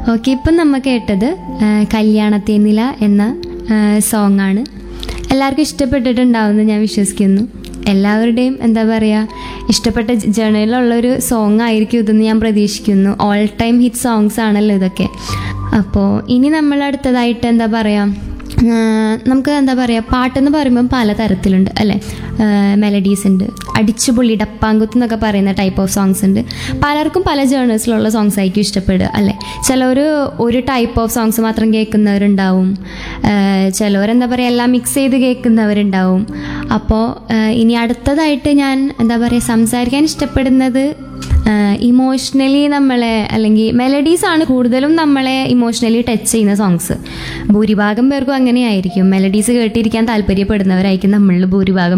okay ഇപ്പം നമ്മൾ കേട്ടത് ആ, കല്യാണത്തേനില എന്ന സോങ് ആണ് എല്ലാവർക്കും ഇഷ്ടപ്പെട്ടിട്ടുണ്ടാവുമെന്ന് ഞാൻ വിശ്വസിക്കുന്നു എല്ലാവരുടെയും എന്താ പറയുക ഇഷ്ടപ്പെട്ട ജേണലിലുള്ളൊരു സോങ് ആയിരിക്കും ഇതെന്ന് ഞാൻ പ്രതീക്ഷിക്കുന്നു ഓൾ ടൈം ഹിറ്റ് സോങ്സ് ആണല്ലോ ഇതൊക്കെ അപ്പോൾ ഇനി നമ്മൾ അടുത്തതായിട്ട് എന്താ പറയുക ആഹ് നമുക്ക് എന്താ പറയുക പാട്ടെന്ന് പറയുമ്പം പല തരത്തിലുണ്ട് അല്ലേ മെലഡീസ് ഉണ്ട് അടിച്ചുപൊളി ഡപ്പാങ്കുത്ത് എന്നൊക്കെ പറയുന്ന ടൈപ്പ് ഓഫ് സോങ്സ് ഉണ്ട് പലർക്കും പല ജേണേഴ്സിലുള്ള സോങ്സ് ആയിരിക്കും ഇഷ്ടപ്പെടുക അല്ലേ ചിലർ ഒരു ടൈപ്പ് ഓഫ് സോങ്സ് മാത്രം കേൾക്കുന്നവരുണ്ടാവും ചിലവരെന്താ പറയുക എല്ലാം മിക്സ് ചെയ്ത് കേൾക്കുന്നവരുണ്ടാവും അപ്പോൾ ഇനി അടുത്തതായിട്ട് ഞാൻ എന്താ പറയുക സംസാരിക്കാൻ ഇഷ്ടപ്പെടുന്നത് ഇമോഷണലി നമ്മളെ അല്ലെങ്കിൽ മെലഡീസ് ആണ് കൂടുതലും നമ്മളെ ഇമോഷണലി ടച്ച് ചെയ്യുന്ന സോങ്സ് ഭൂരിഭാഗം പേർക്കും അങ്ങനെയായിരിക്കും മെലഡീസ് കേട്ടിരിക്കാൻ താല്പര്യപ്പെടുന്നവരായിരിക്കും നമ്മളിൽ ഭൂരിഭാഗം